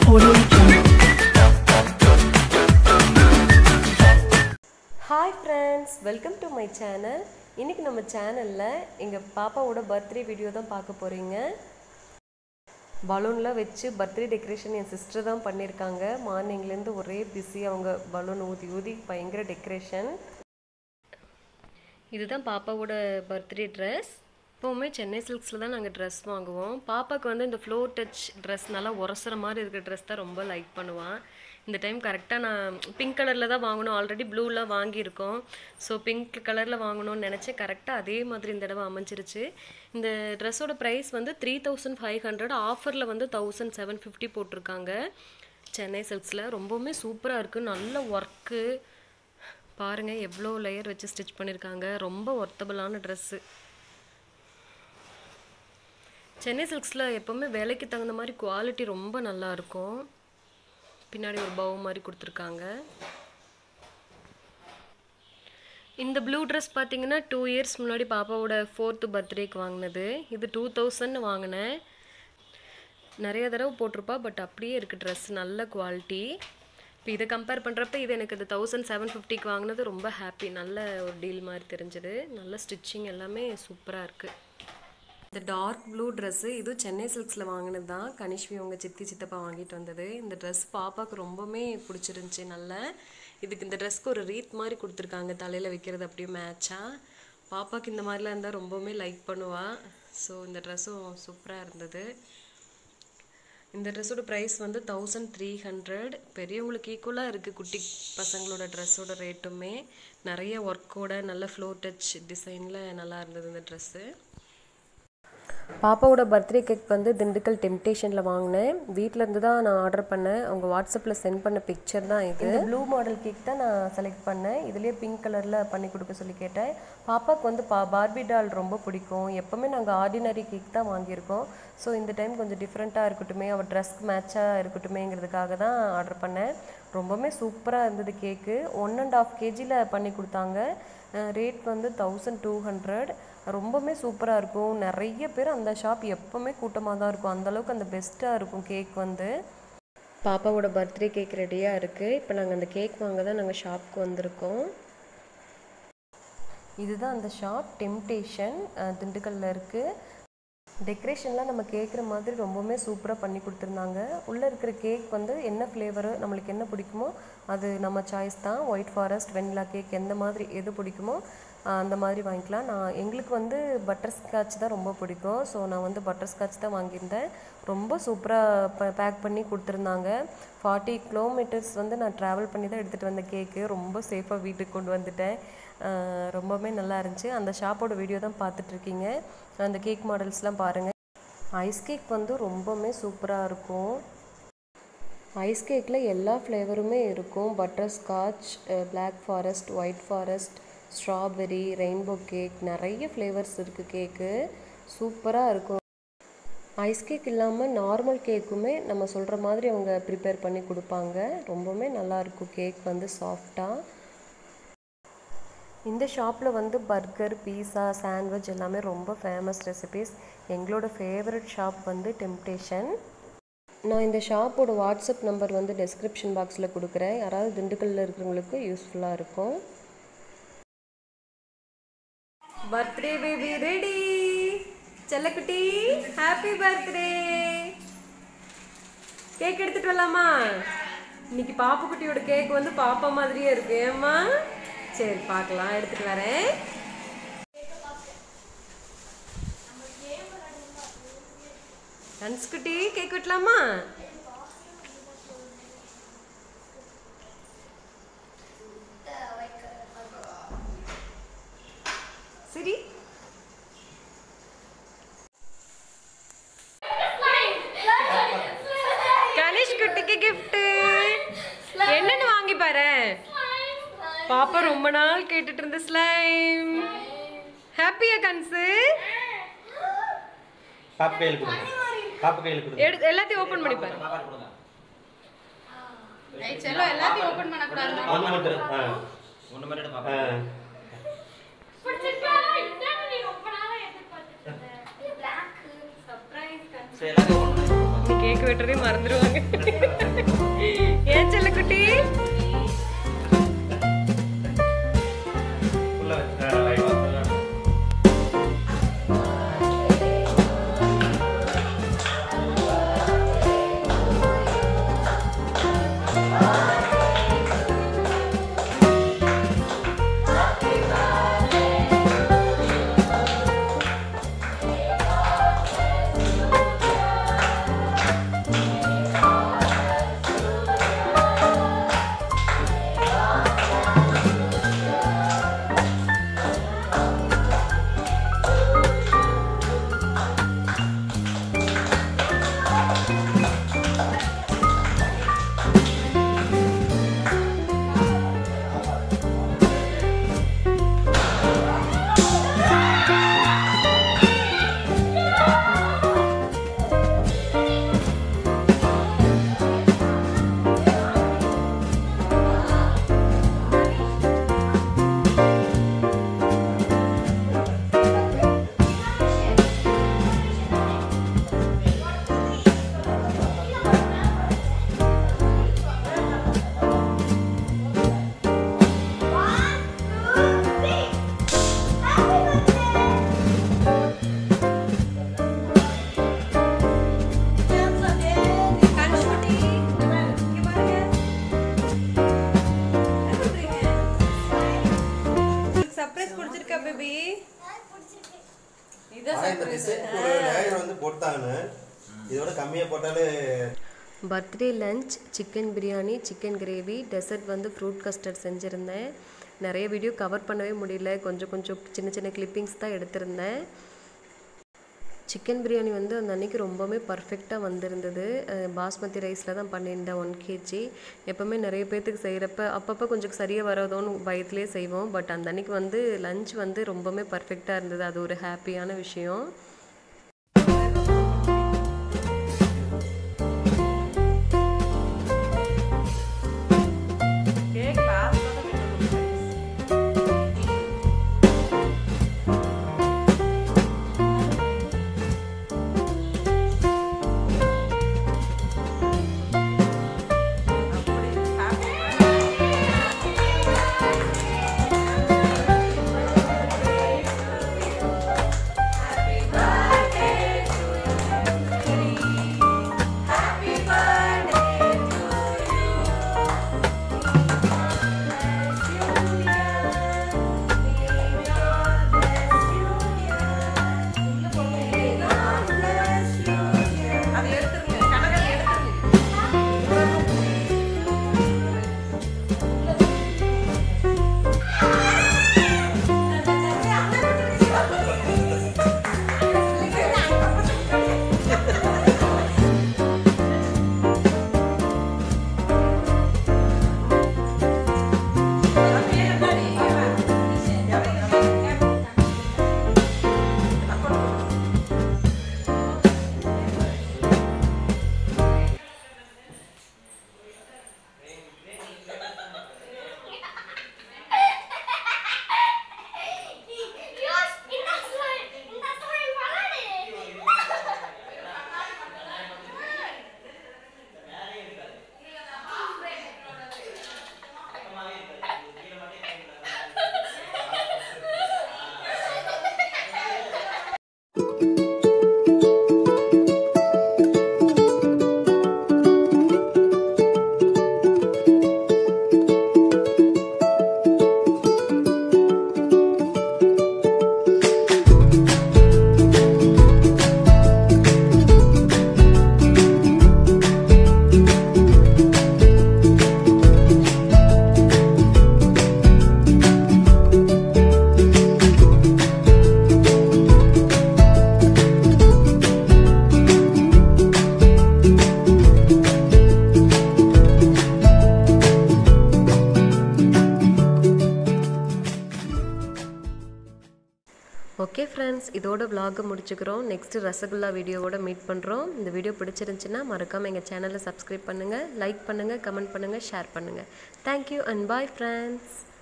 Audio Jungle. Hi friends welcome to my channel இன்னைக்கு நம்ம சேனலில் எங்கள் பாப்பாவோட பர்த்டே வீடியோ தான் பார்க்க போகிறீங்க பலூன்லாம் வச்சு பர்த்டே டெக்கரேஷன் என் சிஸ்டர் தான் பண்ணியிருக்காங்க மார்னிங்லேருந்து ஒரே பிஸி அவங்க பலூன் ஊதி ஊதி பயங்கர டெக்கரேஷன் இதுதான் பாப்பாவோட பர்த்டே ட்ரெஸ் எப்போவுமே சென்னை சில்க்ஸில் தான் நாங்கள் ட்ரெஸ் வாங்குவோம் பாப்பாவுக்கு வந்து இந்த ஃப்ளோ டச் ட்ரெஸ் நல்லா உரசுற மாதிரி இருக்கிற ட்ரெஸ் தான் ரொம்ப லைக் பண்ணுவான் இந்த டைம் கரெக்டாக நான் பிங்க் கலரில் தான் வாங்கணும் ஆல்ரெடி ப்ளூவில் வாங்கியிருக்கோம் ஸோ பிங்க் கலரில் வாங்கணும்னு நினச்சேன் கரெக்டாக அதே மாதிரி இந்த தடவை அமைஞ்சிருச்சு இந்த ட்ரெஸ்ஸோட ப்ரைஸ் வந்து த்ரீ தௌசண்ட் ஃபைவ் ஹண்ட்ரட் ஆஃபரில் வந்து தௌசண்ட் செவன் ஃபிஃப்டி போட்டிருக்காங்க சென்னை சில்க்ஸில் ரொம்பவுமே சூப்பராக இருக்குது நல்ல ஒர்க்கு பாருங்கள் எவ்வளோ லேயர் வச்சு ஸ்டிச் பண்ணியிருக்காங்க ரொம்ப ஒர்த்தபிளான ட்ரெஸ்ஸு சென்னை சில்க்ஸில் எப்போவுமே விலைக்கு தகுந்த மாதிரி குவாலிட்டி ரொம்ப நல்லா இருக்கும் பின்னாடி ஒரு பவு மாதிரி கொடுத்துருக்காங்க இந்த ப்ளூ ட்ரெஸ் பார்த்தீங்கன்னா டூ இயர்ஸ் முன்னாடி பாப்பாவோட ஃபோர்த்து பர்த்டேக்கு வாங்கினது இது டூ தௌசண்ட் வாங்கினேன் நிறைய தடவை போட்டிருப்பா பட் அப்படியே இருக்குது ட்ரெஸ் நல்ல குவாலிட்டி இப்போ இதை கம்பேர் பண்ணுறப்ப இது எனக்கு இது தௌசண்ட் செவன் ஃபிஃப்டிக்கு வாங்கினது ரொம்ப ஹாப்பி நல்ல ஒரு டீல் மாதிரி தெரிஞ்சது நல்ல ஸ்டிச்சிங் எல்லாமே சூப்பராக இருக்குது இந்த டார்க் ப்ளூ ட்ரெஸ்ஸு இதுவும் சென்னை சில்க்ஸில் வாங்கினது தான் கனிஷ்வி அவங்க சித்தி சித்தப்பா வாங்கிட்டு வந்தது இந்த ட்ரெஸ் பாப்பாவுக்கு ரொம்பவுமே பிடிச்சிருந்துச்சி நல்லா இதுக்கு இந்த ட்ரெஸ்க்கு ஒரு ரீத் மாதிரி கொடுத்துருக்காங்க தலையில் வைக்கிறது அப்படியே மேட்சாக பாப்பாவுக்கு இந்த மாதிரிலாம் இருந்தால் ரொம்பவுமே லைக் பண்ணுவாள் ஸோ இந்த ட்ரெஸ்ஸும் சூப்பராக இருந்தது இந்த ட்ரெஸ்ஸோட ப்ரைஸ் வந்து தௌசண்ட் த்ரீ ஹண்ட்ரட் பெரியவங்களுக்கு ஈக்குவலாக இருக்குது குட்டி பசங்களோட ட்ரெஸ்ஸோட ரேட்டுமே நிறைய ஒர்க்கோட நல்ல ஃப்ளோ டச் டிசைனில் நல்லா இருந்தது இந்த ட்ரெஸ்ஸு பாப்பாவோட பர்த்டே கேக் வந்து திண்டுக்கல் டெம்டேஷனில் வாங்கினேன் வீட்டில் இருந்து தான் நான் ஆர்டர் பண்ணேன் அவங்க வாட்ஸ்அப்பில் சென்ட் பண்ண பிக்சர் தான் இது இந்த ப்ளூ மாடல் கேக் தான் நான் செலக்ட் பண்ணேன் இதுலேயே பிங்க் கலரில் பண்ணி கொடுக்க சொல்லி கேட்டேன் பாப்பாவுக்கு வந்து பா பார்பி டால் ரொம்ப பிடிக்கும் எப்போவுமே நாங்கள் ஆர்டினரி கேக் தான் வாங்கியிருக்கோம் ஸோ இந்த டைம் கொஞ்சம் டிஃப்ரெண்ட்டாக இருக்கட்டுமே அவள் ட்ரெஸ்க்கு மேட்சாக இருக்கட்டுமேங்கிறதுக்காக தான் ஆர்டர் பண்ணேன் ரொம்பவுமே சூப்பராக இருந்தது கேக்கு ஒன் அண்ட் ஆஃப் கேஜியில் பண்ணி கொடுத்தாங்க ரேட் வந்து தௌசண்ட் டூ ஹண்ட்ரட் ரொம்பவுமே சூப்பராக இருக்கும் நிறைய பேர் அந்த ஷாப் எப்போவுமே கூட்டமாக தான் இருக்கும் அந்தளவுக்கு அந்த பெஸ்ட்டாக இருக்கும் கேக் வந்து பாப்பாவோட பர்த்டே கேக் ரெடியாக இருக்குது இப்போ நாங்கள் அந்த கேக் வாங்க தான் நாங்கள் ஷாப்க்கு வந்திருக்கோம் இதுதான் அந்த ஷாப் டெம்டேஷன் திண்டுக்கல்லில் இருக்குது டெக்கரேஷன்லாம் நம்ம கேட்குற மாதிரி ரொம்பவுமே சூப்பராக பண்ணி கொடுத்துருந்தாங்க உள்ளே இருக்கிற கேக் வந்து என்ன ஃப்ளேவரு நம்மளுக்கு என்ன பிடிக்குமோ அது நம்ம சாய்ஸ் தான் ஒயிட் ஃபாரஸ்ட் வெண்ணிலா கேக் எந்த மாதிரி எது பிடிக்குமோ அந்த மாதிரி வாங்கிக்கலாம் நான் எங்களுக்கு வந்து பட்டர் ஸ்காட்ச் தான் ரொம்ப பிடிக்கும் ஸோ நான் வந்து பட்டர் ஸ்காட்ச் தான் வாங்கியிருந்தேன் ரொம்ப சூப்பராக ப பேக் பண்ணி கொடுத்துருந்தாங்க ஃபார்ட்டி கிலோமீட்டர்ஸ் வந்து நான் ட்ராவல் பண்ணி தான் எடுத்துகிட்டு வந்த கேக்கு ரொம்ப சேஃபாக வீட்டுக்கு கொண்டு வந்துட்டேன் ரொம்பவே நல்லா இருந்துச்சு அந்த ஷாப்போட வீடியோ தான் பார்த்துட்ருக்கீங்க அந்த கேக் மாடல்ஸ்லாம் பாருங்கள் ஐஸ் கேக் வந்து ரொம்பவுமே சூப்பராக இருக்கும் ஐஸ் கேக்கில் எல்லா ஃப்ளேவருமே இருக்கும் butterscotch black forest white forest strawberry rainbow cake நிறைய ஃப்ளேவர்ஸ் இருக்குது கேக்கு சூப்பராக இருக்கும் ஐஸ் கேக் இல்லாமல் நார்மல் கேக்குமே நம்ம சொல்கிற மாதிரி அவங்க ப்ரிப்பேர் பண்ணி கொடுப்பாங்க ரொம்பவுமே நல்லாயிருக்கும் கேக் வந்து சாஃப்டாக இந்த ஷாப்பில் வந்து பர்கர் பீஸா சாண்ட்விச் எல்லாமே ரொம்ப ஃபேமஸ் ரெசிபீஸ் எங்களோட ஃபேவரட் ஷாப் வந்து டெம்டேஷன் நான் இந்த ஷாப்போட வாட்ஸ்அப் நம்பர் வந்து டெஸ்கிரிப்ஷன் பாக்ஸில் கொடுக்குறேன் யாராவது திண்டுக்கல்லில் இருக்கிறவங்களுக்கு யூஸ்ஃபுல்லாக இருக்கும் பர்த்டே பேபி ரெடி செல்லக்குட்டி ஹாப்பி பர்த்டே கேக் எடுத்துட்டு வரலாமா இன்னைக்கு பாப்புக்குட்டியோட கேக் வந்து பாப்பா மாதிரியே இருக்கு ஏம்மா சரி பார்க்கலாம் எடுத்துட்டு வரேன் தனுஷ்குட்டி கேக் வெட்டலாமா சரி கணேஷ் குட்டிக்கு கிஃப்ட் என்னன்னு வாங்கி பாரு பாப்பா ரொம்ப நாள் கேட்டுட்டு இருந்த ஸ்லைம் ஹாப்பியா கன்சு பாப்பா கையில் கொடுங்க பாப்பா கையில் கொடுங்க எடு எல்லாத்தையும் ஓபன் பண்ணி பாரு பாப்பா கொடுங்க செல்லம் எல்லாத்தையும் ஓபன் பண்ணக்கூடாது ஒன்று மட்டும் ஆ ஒன்று மட்டும் ஆ பாப்பா சரி எல்லாத்தையும் open பண்ணி கொடுங்க. நீ கேக் வெட்டுறதே மறந்துடுவாங்க ஏன் செல்லக்குட்டி உள்ள வச்சு, ஆ, live ஆ. சர்ப்ரைஸ் பிடிச்சிருக்கா பேபி ஆனா இந்த டிசைன் ஒரு லேயர் வந்து போட்டாங்க இதோட கம்மியா போட்டாலே birthday lunch chicken biryani chicken gravy dessert வந்து ஃப்ரூட் கஸ்டர்ட் செஞ்சுருந்தேன் நிறைய வீடியோ கவர் பண்ணவே முடியல கொஞ்சம் கொஞ்சம் சின்ன சின்ன கிளிப்பிங்ஸ் தான் எடுத்திருந்தேன் சிக்கன் பிரியாணி வந்து அந்த அன்னைக்கு ரொம்பவுமே பர்ஃபெக்டாக வந்திருந்தது அஹ் பாஸ்மதி ரைஸில் தான் பண்ணியிருந்தேன் ஒன் கேஜி எப்போவுமே நிறைய பேர்த்துக்கு செய்கிறப்ப அப்பப்போ கொஞ்சம் சரியாக வராதோன்னு பயத்துலேயே செய்வோம் பட் அந்த அன்னைக்கு வந்து லஞ்ச் வந்து ரொம்பவுமே பர்ஃபெக்டாக இருந்தது அது ஒரு ஹாப்பியான விஷயம் ஓகே ஃப்ரெண்ட்ஸ் இதோட vlog முடிச்சுக்கிறோம் நெக்ஸ்ட்டு ரசகுல்லா வீடியோவோட மீட் பண்ணுறோம் இந்த வீடியோ பிடிச்சிருந்துச்சுன்னா மறக்காமல் எங்கள் சேனலை சப்ஸ்கிரைப் பண்ணுங்கள் லைக் பண்ணுங்கள் கமெண்ட் பண்ணுங்கள் ஷேர் பண்ணுங்கள் தேங்க்யூ அண்ட் பாய் ஃப்ரெண்ட்ஸ்